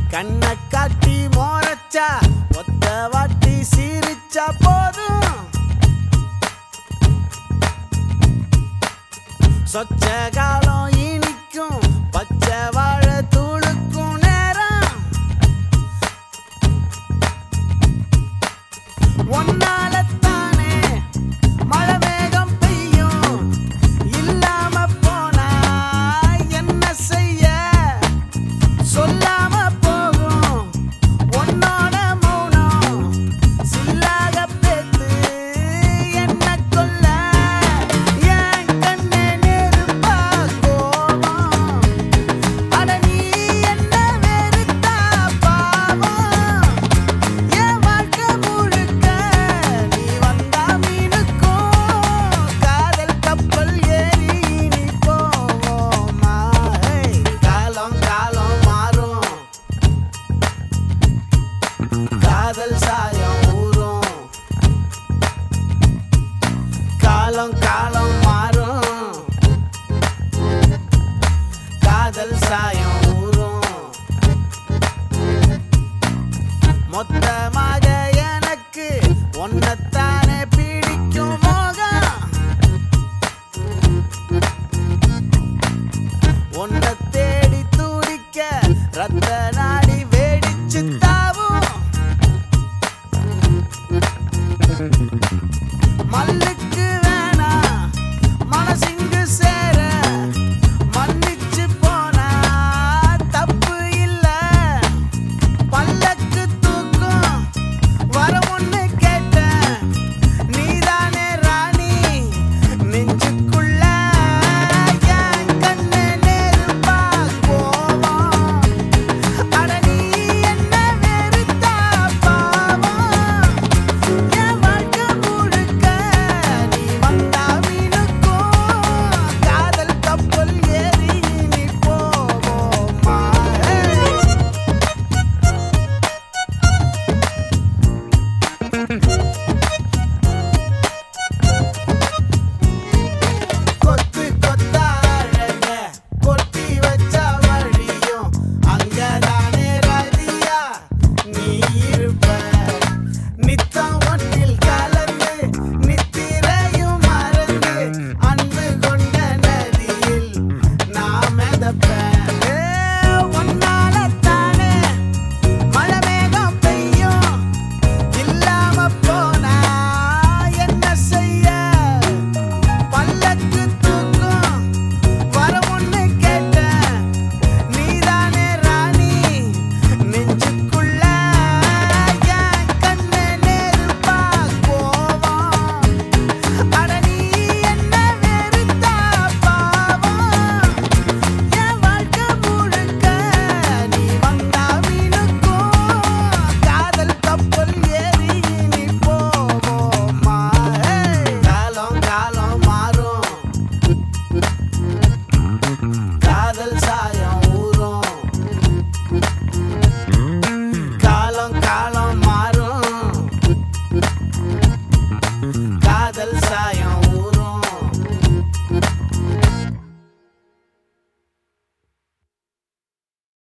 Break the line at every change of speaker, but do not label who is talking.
கண்ணை காட்டி மோரச்சா ஒத்த வாட்டி சீரிச்சா போதும் சொச்ச காலம் இனிக்கும் பச்சை வாழை தூளுக்கும் நேரம் ஒன்னாலத்தானே மழை மேகம் பெய்யும் இல்லாம போனா என்ன செய்ய சொல்லாம போகும் உன்னோட மௌனம் சில்லாக பேத்து என்ன கொல்ல என் கண்ணே நெருப்பா கோவம் அட நீ என்ன வெறுத்தா பாவம் என் வாழ்க்கை முழுக்க நீ வந்தா மீனுக்கும் காதல் கப்பல் ஏறி நீ போவோமா ஹேய், காலம் காலம் மாறும் காதல் சாயம் ஊறும் காலம் காலம் மாறும் காதல் சாயம் ஊறும் மொத்தமாக எனக்கு ஒன்னத்தானே பிடிக்கும் மோகம் உன்னை தேடி துடிக்க ரத்த நாடி வேடிச்சு தாவும் மல்லுக்கு